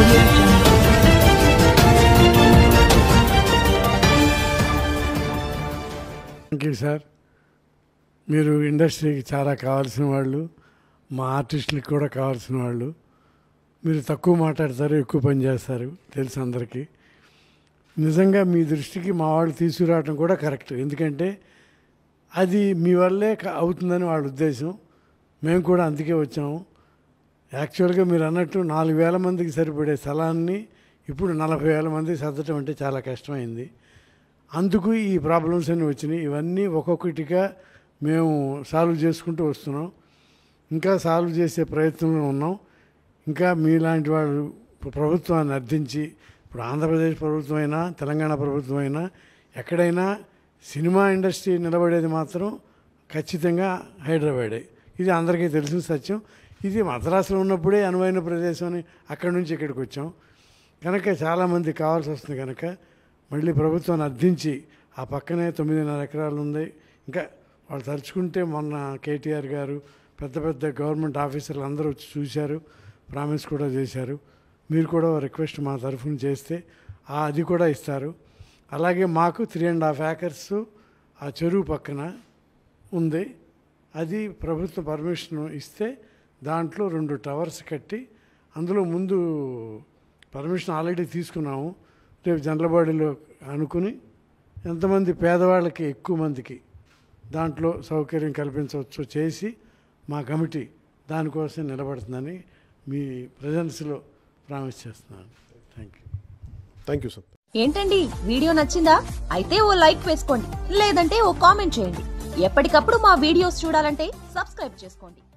audio jungle. Thank you sir మీరు ఇండస్ట్రీకి చాలా కావాల్సిన వాళ్ళు మా ఆర్టిస్టులకి కూడా కావాల్సిన వాళ్ళు మీరు తక్కువ మాట్లాడతారు ఎక్కువ పని చేస్తారు తెలుసు అందరికీ నిజంగా మీ దృష్టికి మా వాళ్ళు తీసుకురావడం కూడా కరెక్ట్ ఎందుకంటే అది మీ వల్లే క- అవుతుందని వాళ్ళ ఉద్దేశం మేము కూడా అందుకే వచ్చాము యాక్చువల్గా మీరు అన్నట్టు నాలుగు వేల మందికి సరిపడే స్థలాన్ని ఇప్పుడు నలభై వేల మందికి సర్దటం అంటే చాలా కష్టమైంది అందుకు ఈ ప్రాబ్లమ్స్ అన్నీ వచ్చినాయి ఇవన్నీ ఒక్కొక్కటిగా మేము సాల్వ్ చేసుకుంటూ వస్తున్నాం ఇంకా సాల్వ్ చేసే ప్రయత్నంలో ఉన్నాం ఇంకా మీలాంటి వాళ్ళు ప్రభుత్వాన్ని అర్థించి ఇప్పుడు ఆంధ్రప్రదేశ్ ప్రభుత్వం అయినా తెలంగాణ ప్రభుత్వం అయినా ఎక్కడైనా సినిమా ఇండస్ట్రీ నిలబడేది మాత్రం ఖచ్చితంగా హైదరాబాదే ఇది అందరికీ తెలిసిన సత్యం ఇది మద్రాసులో ఉన్నప్పుడే అనువైన ప్రదేశం అని అక్కడి నుంచి ఇక్కడికి వచ్చాం కనుక చాలామంది కావాల్సి వస్తుంది కనుక మళ్ళీ ప్రభుత్వాన్ని అర్థించి ఆ పక్కనే తొమ్మిదిన్నర ఎకరాలు ఉంది ఇంకా వాళ్ళు తలుచుకుంటే మొన్న కేటీఆర్ గారు పెద్ద పెద్ద గవర్నమెంట్ ఆఫీసర్లు అందరూ వచ్చి చూశారు ప్రామిస్ కూడా చేశారు మీరు కూడా రిక్వెస్ట్ మా తరఫున చేస్తే ఆ అది కూడా ఇస్తారు అలాగే మాకు త్రీ అండ్ హాఫ్ ఏకర్స్ ఆ చెరువు పక్కన ఉంది అది ప్రభుత్వ పర్మిషన్ ఇస్తే దాంట్లో రెండు టవర్స్ కట్టి అందులో ముందు పర్మిషన్ ఆల్రెడీ తీసుకున్నాము రేపు జనరల్ అనుకుని ఎంతమంది పేదవాళ్ళకి ఎక్కువ మందికి దాంట్లో సౌకర్యం కల్పించవచ్చు చేసి మా కమిటీ దానికోసం నిలబడుతుందని మీ ప్రజెన్స్లో ప్రామిస్ చేస్తున్నాను thank you thank you sir ఏంటండి వీడియో నచ్చిందా అయితే ఓ లైక్ వేసుకోండి లేదంటే ఓ కామెంట్ చేయండి ఎప్పటికప్పుడు మా వీడియోస్ చూడాలంటే సబ్స్క్రైబ్ చేసుకోండి